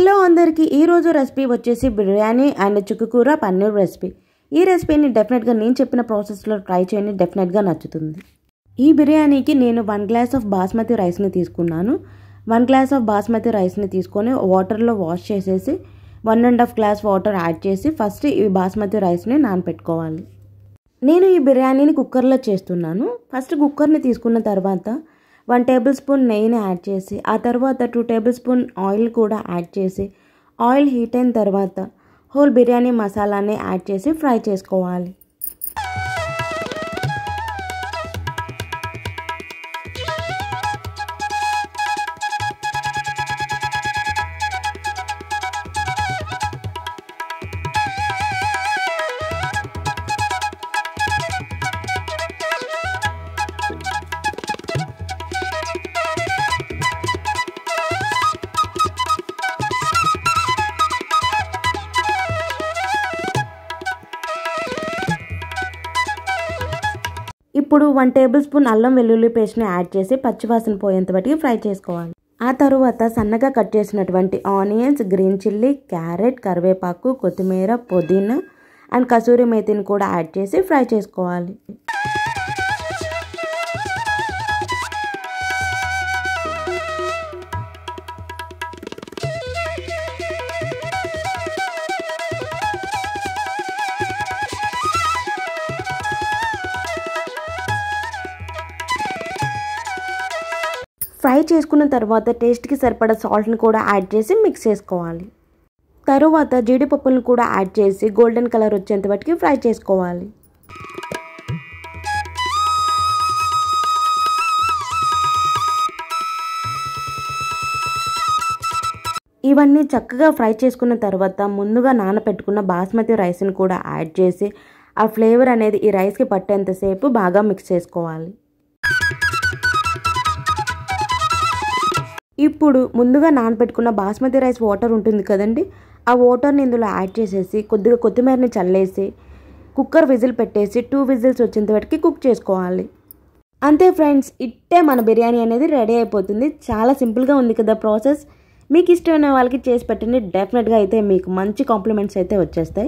hello అందరికీ ఈరోజు recipe వచ్చేసి బిర్యానీ అండ్ చుక్కుకూర పన్నీర్ రెసిపీ ఈ రెసిపీని డెఫినెట్గా నేను చెప్పిన ప్రాసెస్లో ట్రై చేయండి డెఫినెట్గా నచ్చుతుంది ఈ బిర్యానీకి నేను వన్ గ్లాస్ ఆఫ్ బాస్మతి రైస్ని తీసుకున్నాను వన్ గ్లాస్ ఆఫ్ బాస్మతి రైస్ని తీసుకొని వాటర్లో వాష్ చేసేసి one and half glass water add చేసి ఫస్ట్ ఈ బాస్మతి రైస్ని నానపెట్టుకోవాలి నేను ఈ బిర్యానీని కుక్కర్లో చేస్తున్నాను ఫస్ట్ కుక్కర్ని తీసుకున్న తర్వాత వన్ టేబుల్ స్పూన్ నెయ్యిని యాడ్ చేసి ఆ తర్వాత టూ టేబుల్ స్పూన్ ఆయిల్ కూడా యాడ్ చేసి ఆయిల్ హీట్ అయిన తర్వాత హోల్ బిర్యానీ మసాలాని యాడ్ చేసి ఫ్రై చేసుకోవాలి ఇప్పుడు వన్ టేబుల్ స్పూన్ అల్లం వెల్లుల్లి పేస్ట్ని యాడ్ చేసి పచ్చివాసన పోయేంత వరకు ఫ్రై చేసుకోవాలి ఆ తరువాత సన్నగా కట్ చేసినటువంటి ఆనియన్స్ గ్రీన్ చిల్లీ క్యారెట్ కరివేపాకు కొత్తిమీర పుదీనా అండ్ కసూరి మేతిని కూడా యాడ్ చేసి ఫ్రై చేసుకోవాలి ఫ్రై చేసుకున్న తర్వాత టేస్ట్కి సరిపడా సాల్ట్ని కూడా యాడ్ చేసి మిక్స్ చేసుకోవాలి తరువాత జీడిపప్పులను కూడా యాడ్ చేసి గోల్డెన్ కలర్ వచ్చేంత వరకు ఫ్రై చేసుకోవాలి ఇవన్నీ చక్కగా ఫ్రై చేసుకున్న తర్వాత ముందుగా నానబెట్టుకున్న బాస్మతి రైస్ని కూడా యాడ్ చేసి ఆ ఫ్లేవర్ అనేది ఈ రైస్కి పట్టేంతసేపు బాగా మిక్స్ చేసుకోవాలి ఇప్పుడు ముందుగా నానబెట్టుకున్న బాస్మతి రైస్ వాటర్ ఉంటుంది కదండి ఆ వాటర్ని ఇందులో యాడ్ చేసేసి కొద్దిగా కొత్తిమీరని చల్లేసి కుక్కర్ విజిల్ పెట్టేసి టూ విజిల్స్ వచ్చేంత వరకు కుక్ చేసుకోవాలి అంతే ఫ్రెండ్స్ ఇట్టే మన బిర్యానీ అనేది రెడీ అయిపోతుంది చాలా సింపుల్గా ఉంది కదా ప్రాసెస్ మీకు ఇష్టమైన వాళ్ళకి చేసి పెట్టండి డెఫినెట్గా అయితే మీకు మంచి కాంప్లిమెంట్స్ అయితే వచ్చేస్తాయి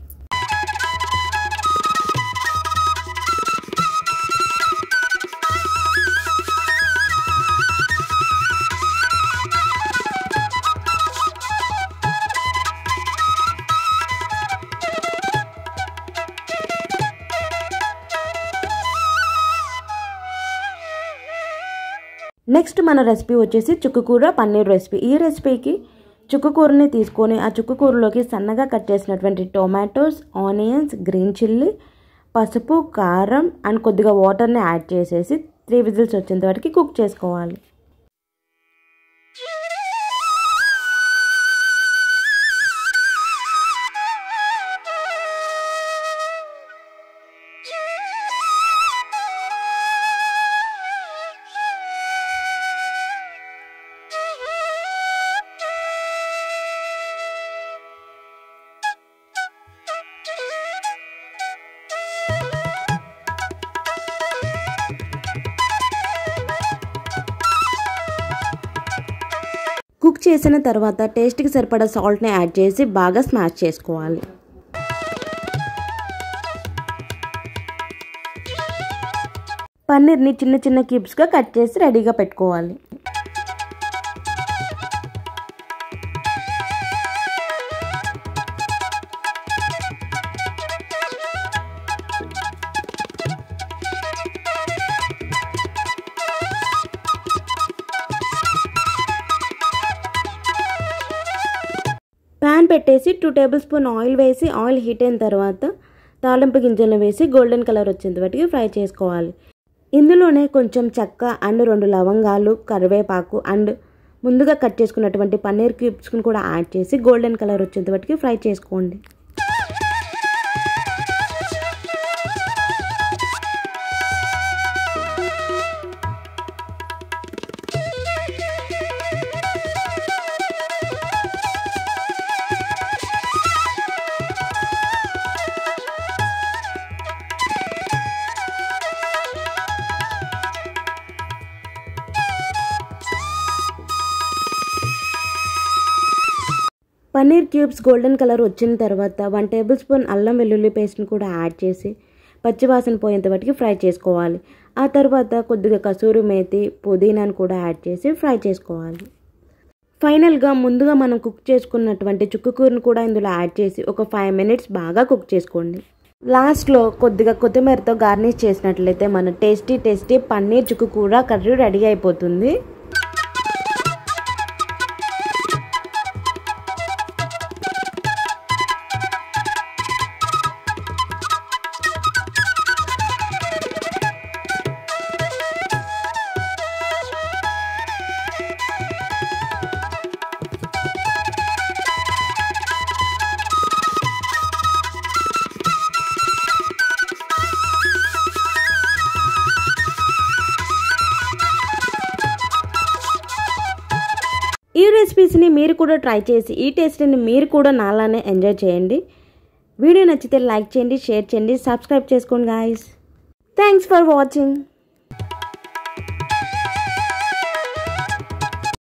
నెక్స్ట్ మన రెసిపీ వచ్చేసి చుక్కుకూర పన్నీర్ రెసిపీ ఈ రెసిపీకి చుక్కుకూరని తీసుకొని ఆ చుక్కుకూరలోకి సన్నగా కట్ చేసినటువంటి టొమాటోస్ ఆనియన్స్ గ్రీన్ చిల్లీ పసుపు కారం అండ్ కొద్దిగా వాటర్ని యాడ్ చేసేసి త్రీ విజిల్స్ వచ్చేంత వరకు కుక్ చేసుకోవాలి కుక్ చేసిన తర్వాత టేస్ట్కి సరిపడా సాల్ట్ని యాడ్ చేసి బాగా స్మాష్ చేసుకోవాలి పన్నీర్ని చిన్న చిన్న క్యూబ్స్గా కట్ చేసి రెడీగా పెట్టుకోవాలి ప్యాన్ పెట్టేసి టూ టేబుల్ స్పూన్ ఆయిల్ వేసి ఆయిల్ హీట్ అయిన తర్వాత తాలింపు గింజలను వేసి గోల్డెన్ కలర్ వచ్చేంత వరకు ఫ్రై చేసుకోవాలి ఇందులోనే కొంచెం చెక్క అండ్ రెండు లవంగాలు కరివేపాకు అండ్ ముందుగా కట్ చేసుకున్నటువంటి పన్నీర్ క్యూబ్స్ని కూడా యాడ్ చేసి గోల్డెన్ కలర్ వచ్చేంత వరకు ఫ్రై చేసుకోండి పన్నీర్ క్యూబ్స్ గోల్డెన్ కలర్ వచ్చిన తర్వాత వన్ టేబుల్ స్పూన్ అల్లం వెల్లుల్లి పేస్ట్ని కూడా యాడ్ చేసి పచ్చివాసన పోయేంత వరకు ఫ్రై చేసుకోవాలి ఆ తర్వాత కొద్దిగా కసూరి మేతి పుదీనాను కూడా యాడ్ చేసి ఫ్రై చేసుకోవాలి ఫైనల్గా ముందుగా మనం కుక్ చేసుకున్నటువంటి చుక్కుకూరను కూడా ఇందులో యాడ్ చేసి ఒక ఫైవ్ మినిట్స్ బాగా కుక్ చేసుకోండి లాస్ట్లో కొద్దిగా కొత్తిమీరతో గార్నిష్ చేసినట్లయితే మన టేస్టీ టేస్టీ పన్నీర్ చుక్కుకూర కర్రీ రెడీ అయిపోతుంది ఈ రెసిపీస్ని మీరు కూడా ట్రై చేసి ఈ టేస్ట్ని మీరు కూడా నాలానే ఎంజాయ్ చేయండి వీడియో నచ్చితే లైక్ చేయండి షేర్ చేయండి సబ్స్క్రైబ్ చేసుకోండి గాయస్ థ్యాంక్స్ ఫర్ వాచింగ్